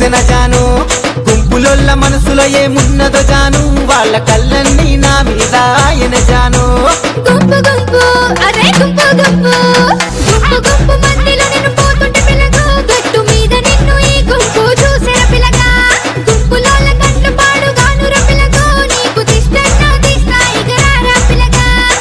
చూసిన జాను గుంపులొల్ల మనసులో ఏమున్నదో జాను వాళ్ళ కళ్ళన్నీ నా మీద ఆయన జాను గుంపు గుంపు అరే గుంపు గుంపు గుంపు గుంపు మందిలో నిన్ను పోతుంటే పిల్లగా గట్టు మీద నిన్ను ఈ గుంపు చూసిన పిల్లగా గుంపులోల కట్లు పాడుగాను రా పిల్లగా నీకు దిష్టన్నా దిస్తా ఇగరారా పిల్లగా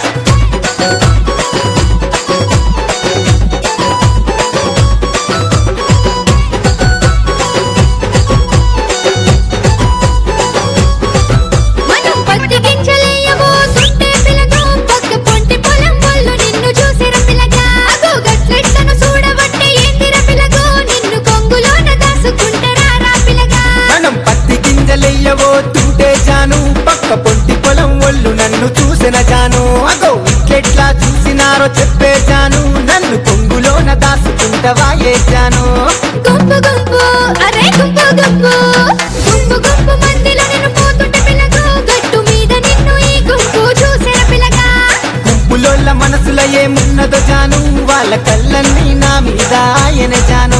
మనం పత్తి గింజలేయబోతుంటే పిల్లగా పక్క పొంటి పొలం వాళ్ళు నిన్ను చూసిర పిల్లగా అగో గట్లెట్లను చూడబట్టే ఏందిర పిల్లగో నిన్ను కొంగులోన దాసుకుంటారా రా పిల్లగా మనం పత్తి గింజలెయ్యవో తుంటే జాను పక్క పొంటి పొలం ఒళ్ళు నన్ను చూసిన జాను అగో ఇట్లెట్లా చూసినారో చెప్పే జాను నన్ను కొంగులోన దాసుకుంటవా ఏ జాను గుంపు గుంపు అరే గుంపు గుంపు గుంపు గుంపు మందిలో నిన్ను పోతుంటే పిల్లగా గట్టు మీద నిన్ను ఈ గుంపు చూసిర పిల్లగా గుంపులోళ్ళ మనసులో ఏమున్నదో జాను వాళ్ళ కళ్ళన్నీ నా మీద ఆయన జాను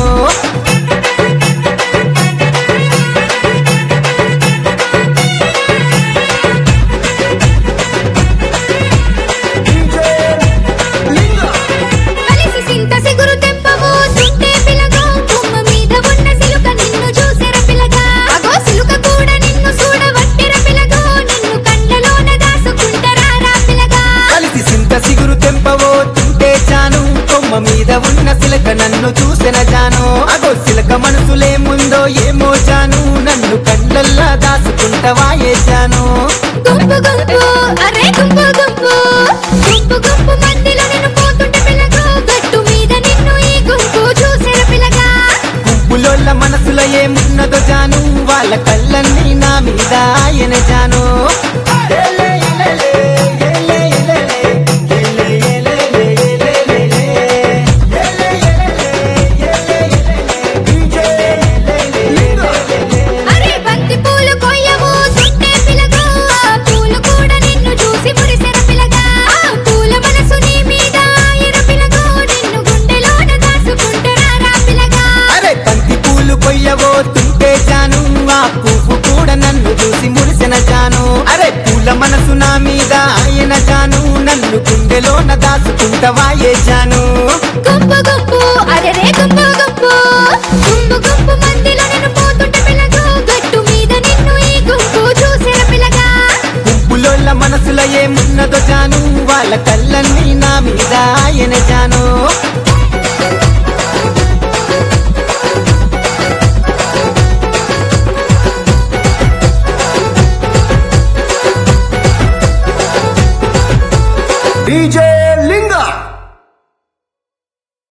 కలిసి సింత సిగురు తెంపబోతుంటే పిల్లగా కొమ్మ మీద ఉన్న సిలుక నిన్ను చూసిర పిల్లగా అగో సిలుక కూడా నిన్ను చూడవట్టిర పిల్లగా నిన్ను కండ్లలోన దాసుకుంటారా రా పిల్లగా కలిసి సింత సిగురు తెంపవో తుంటే జాను కొమ్మ మీద ఉన్న సిలక నన్ను చూసిన జాను అగో సిలక మనసులేముందో ఏమో జాను నన్ను కళ్ళల్లా దాసుకుంటవా ఏ జాను గుంపు గుంపు అరే గుంపు గుంపు గుంపు గుంపు మందిలో నిన్ను పోతుంటే పిల్లగా గట్టు మీద నిన్ను ఈ గుంపు చూసిర పిల్లగా గుంపులోళ్ళ మనసులో ఏమున్నదో జాను వాళ్ళ కళ్ళన్నీ నా మీద ఆయన జాను అరే బంతి పూలు కొయ్యబోతుంటే పిల్లగా ఆ పూలు కూడా నిన్ను చూసి మురిసెర పిల్లగా ఆ పూల మనసు నీ మీద ఆయన పిల్లగా నిన్ను గుండెలోన దాసుకుంటారా రా పిల్లగా అరే బంతి పూలు కొయ్యవో తుంటే జాను ఆ పువ్వు కూడా నన్ను చూసి మురిసిన జాను అరే పూల మనసు నా మీద ఆయన జాను నన్ను గుండెలోన దాచుకుంటవా ఏ జాను గుంపు గుంపు అరే రే గుంపు గుంపు గుంపు గుంపు మందిలో నిన్ను పోతుంటే పిల్లగా గట్టు మీద నిన్ను ఈ గుంపు చూసిర పిల్లగా గుంపులోళ్ళ మనసులో ఏమున్నదో జాను వాళ్ళ కళ్ళన్నీ నా మీద ఆయన జాను DJ